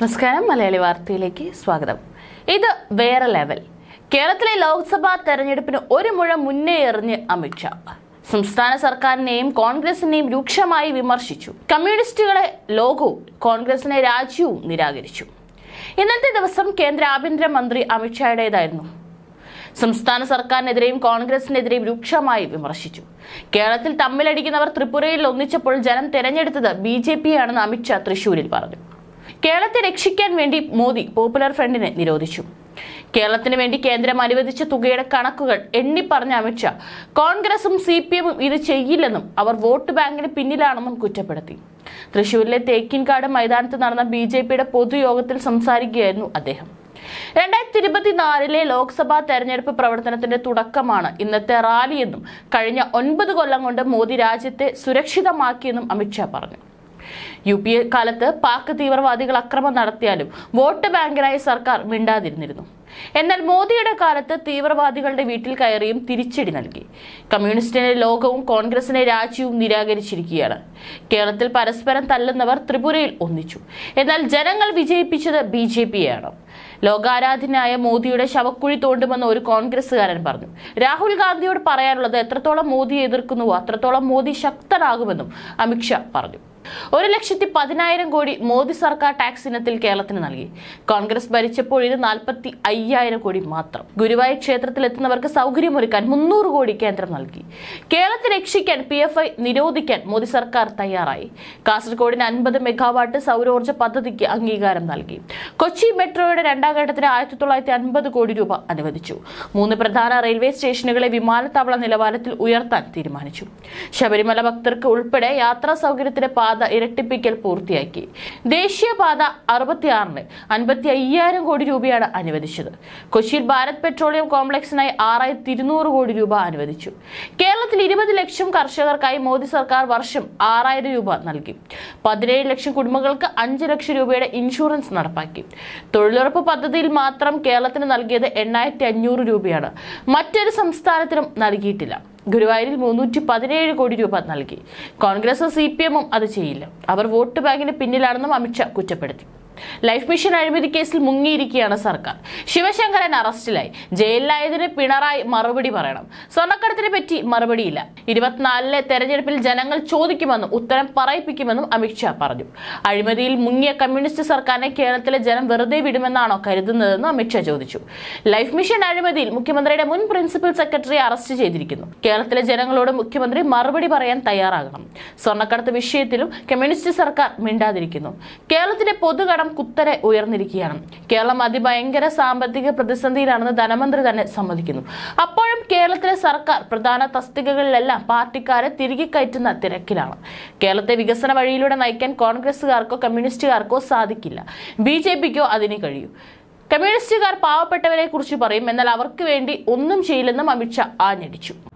നമസ്കാരം മലയാളി വാർത്തയിലേക്ക് സ്വാഗതം ഇത് വേറെ ലെവൽ കേരളത്തിലെ ലോക്സഭാ തെരഞ്ഞെടുപ്പിന് ഒരു മുഴ മുന്നേ എറിഞ്ഞ് അമിത്ഷാ സംസ്ഥാന സർക്കാരിനെയും കോൺഗ്രസിനെയും രൂക്ഷമായി വിമർശിച്ചു കമ്മ്യൂണിസ്റ്റുകളെ ലോകവും കോൺഗ്രസിനെ രാജ്യവും നിരാകരിച്ചു ഇന്നത്തെ ദിവസം കേന്ദ്ര ആഭ്യന്തരമന്ത്രി അമിത്ഷായുടേതായിരുന്നു സംസ്ഥാന സർക്കാരിനെതിരെയും കോൺഗ്രസിനെതിരെയും രൂക്ഷമായി വിമർശിച്ചു കേരളത്തിൽ തമ്മിലടിക്കുന്നവർ ത്രിപുരയിൽ ഒന്നിച്ചപ്പോൾ ജനം തെരഞ്ഞെടുത്തത് ബി ജെ പിയാണെന്ന് അമിത്ഷാ തൃശൂരിൽ പറഞ്ഞു കേരളത്തെ രക്ഷിക്കാൻ വേണ്ടി മോദി പോപ്പുലർ ഫ്രണ്ടിനെ നിരോധിച്ചു കേരളത്തിന് വേണ്ടി കേന്ദ്രം അനുവദിച്ച തുകയുടെ കണക്കുകൾ എണ്ണിപ്പറഞ്ഞ അമിത്ഷാ കോൺഗ്രസും സി പി എമ്മും ഇത് ചെയ്യില്ലെന്നും അവർ വോട്ട് ബാങ്കിന് പിന്നിലാണെന്നും കുറ്റപ്പെടുത്തി തൃശൂരിലെ തേക്കിൻകാട് മൈതാനത്ത് നടന്ന ബി ജെ പിയുടെ പൊതുയോഗത്തിൽ സംസാരിക്കുകയായിരുന്നു അദ്ദേഹം രണ്ടായിരത്തി ഇരുപത്തിനാലിലെ ലോക്സഭാ തെരഞ്ഞെടുപ്പ് പ്രവർത്തനത്തിന്റെ തുടക്കമാണ് ഇന്നത്തെ റാലിയെന്നും കഴിഞ്ഞ ഒൻപത് കൊല്ലം കൊണ്ട് മോദി രാജ്യത്തെ സുരക്ഷിതമാക്കിയെന്നും അമിത്ഷാ പറഞ്ഞു യു പി എ കാലത്ത് പാക് തീവ്രവാദികൾ അക്രമം നടത്തിയാലും വോട്ട് ബാങ്കിനായി സർക്കാർ മിണ്ടാതിരുന്നിരുന്നു എന്നാൽ മോദിയുടെ കാലത്ത് തീവ്രവാദികളുടെ വീട്ടിൽ കയറിയും തിരിച്ചടി നൽകി കമ്മ്യൂണിസ്റ്റിനെ ലോകവും കോൺഗ്രസിനെ രാജ്യവും നിരാകരിച്ചിരിക്കുകയാണ് കേരളത്തിൽ പരസ്പരം തല്ലുന്നവർ ത്രിപുരയിൽ ഒന്നിച്ചു എന്നാൽ ജനങ്ങൾ വിജയിപ്പിച്ചത് ബി ജെ പിയെയാണ് ലോകാരാധനായ മോദിയുടെ ശവക്കുഴി തോണ്ടുമെന്ന് ഒരു കോൺഗ്രസുകാരൻ പറഞ്ഞു രാഹുൽ ഗാന്ധിയോട് പറയാനുള്ളത് എത്രത്തോളം മോദിയെ എതിർക്കുന്നുവോ അത്രത്തോളം മോദി ശക്തനാകുമെന്നും അമിത്ഷാ പറഞ്ഞു ഒരു ലക്ഷത്തി പതിനായിരം കോടി മോദി സർക്കാർ ടാക്സ് ഇനത്തിൽ കേരളത്തിന് നൽകി കോൺഗ്രസ് ഭരിച്ചപ്പോൾ ഇത് നാൽപ്പത്തി അയ്യായിരം കോടി മാത്രം ഗുരുവായൂർ ക്ഷേത്രത്തിൽ എത്തുന്നവർക്ക് സൗകര്യമൊരുക്കാൻ മുന്നൂറ് കോടി കേന്ദ്രം നൽകി കേരളത്തെ രക്ഷിക്കാൻ പി എഫ് ഐ നിരോധിക്കാൻ മോദി സർക്കാർ തയ്യാറായി കാസർഗോഡിന് അൻപത് മെഗാവാട്ട് സൗരോർജ്ജ പദ്ധതിക്ക് അംഗീകാരം നൽകി കൊച്ചി മെട്രോയുടെ രണ്ടാം ഘട്ടത്തിന് ആയിരത്തി തൊള്ളായിരത്തി അൻപത് കോടി രൂപ അനുവദിച്ചു മൂന്ന് പ്രധാന റെയിൽവേ സ്റ്റേഷനുകളെ വിമാനത്താവള നിലവാരത്തിൽ ഉയർത്താൻ തീരുമാനിച്ചു ശബരിമല ഭക്തർക്ക് ഉൾപ്പെടെ യാത്രാ സൗകര്യത്തിന് പാത ഇരട്ടിപ്പിക്കൽ പൂർത്തിയാക്കി ദേശീയപാത അറുപത്തിയാറിന് അൻപത്തി അയ്യായിരം കോടി രൂപയാണ് അനുവദിച്ചത് കൊച്ചിയിൽ ഭാരത് പെട്രോളിയം കോംപ്ലക്സിനായി ആറായിരത്തി ഇരുന്നൂറ് കോടി രൂപ അനുവദിച്ചു കേരളത്തിൽ ഇരുപത് ലക്ഷം കർഷകർക്കായി മോദി സർക്കാർ വർഷം ആറായിരം രൂപ നൽകി പതിനേഴ് ലക്ഷം കുടുംബങ്ങൾക്ക് അഞ്ച് ലക്ഷം രൂപയുടെ ഇൻഷുറൻസ് നടപ്പാക്കി തൊഴിലുറപ്പ് പദ്ധതിയിൽ മാത്രം കേരളത്തിന് നൽകിയത് എണ്ണായിരത്തി അഞ്ഞൂറ് രൂപയാണ് മറ്റൊരു സംസ്ഥാനത്തിനും നൽകിയിട്ടില്ല ഗുരുവായൂരിൽ മുന്നൂറ്റി പതിനേഴ് കോടി രൂപ നൽകി കോൺഗ്രസും സി പി എമ്മും അത് ചെയ്യില്ല അവർ വോട്ട് ബാങ്കിന് പിന്നിലാണെന്നും അമിത്ഷാ കുറ്റപ്പെടുത്തി ലൈഫ് മിഷൻ അഴിമതി കേസിൽ മുങ്ങിയിരിക്കുകയാണ് സർക്കാർ ശിവശങ്കരൻ അറസ്റ്റിലായി ജയിലിലായതിന് പിണറായി മറുപടി പറയണം സ്വർണ്ണക്കടത്തിനെ പറ്റി മറുപടിയില്ല ഇരുപത്തിനാലിലെ തെരഞ്ഞെടുപ്പിൽ ജനങ്ങൾ ചോദിക്കുമെന്നും ഉത്തരം പറയിപ്പിക്കുമെന്നും അമിത്ഷാ പറഞ്ഞു അഴിമതിയിൽ മുങ്ങിയ കമ്മ്യൂണിസ്റ്റ് സർക്കാരിനെ കേരളത്തിലെ ജനം വെറുതെ വിടുമെന്നാണോ കരുതുന്നതെന്ന് അമിത്ഷാ ചോദിച്ചു ലൈഫ് മിഷൻ അഴിമതിയിൽ മുഖ്യമന്ത്രിയുടെ മുൻ പ്രിൻസിപ്പൽ സെക്രട്ടറി അറസ്റ്റ് ചെയ്തിരിക്കുന്നു കേരളത്തിലെ ജനങ്ങളോട് മുഖ്യമന്ത്രി മറുപടി പറയാൻ തയ്യാറാകണം സ്വർണ്ണക്കടത്ത് വിഷയത്തിലും കമ്മ്യൂണിസ്റ്റ് സർക്കാർ മിണ്ടാതിരിക്കുന്നു കേരളത്തിന്റെ പൊതുകടം കുത്തരെ ഉയർന്നിരിക്കുകയാണ് കേരളം അതിഭയങ്കര സാമ്പത്തിക പ്രതിസന്ധിയിലാണെന്ന് ധനമന്ത്രി തന്നെ സമ്മതിക്കുന്നു അപ്പോഴും കേരളത്തിലെ സർക്കാർ പ്രധാന തസ്തികകളിലെല്ലാം പാർട്ടിക്കാരെ തിരികെ കയറ്റുന്ന തിരക്കിലാണ് കേരളത്തെ വികസന വഴിയിലൂടെ നയിക്കാൻ കോൺഗ്രസുകാർക്കോ കമ്മ്യൂണിസ്റ്റുകാർക്കോ സാധിക്കില്ല ബി ജെ പിക്കോ അതിന് കഴിയൂ കമ്മ്യൂണിസ്റ്റുകാർ പാവപ്പെട്ടവരെ കുറിച്ച് പറയും എന്നാൽ അവർക്ക് വേണ്ടി ഒന്നും ചെയ്യില്ലെന്നും അമിത്ഷാ ആഞ്ഞടിച്ചു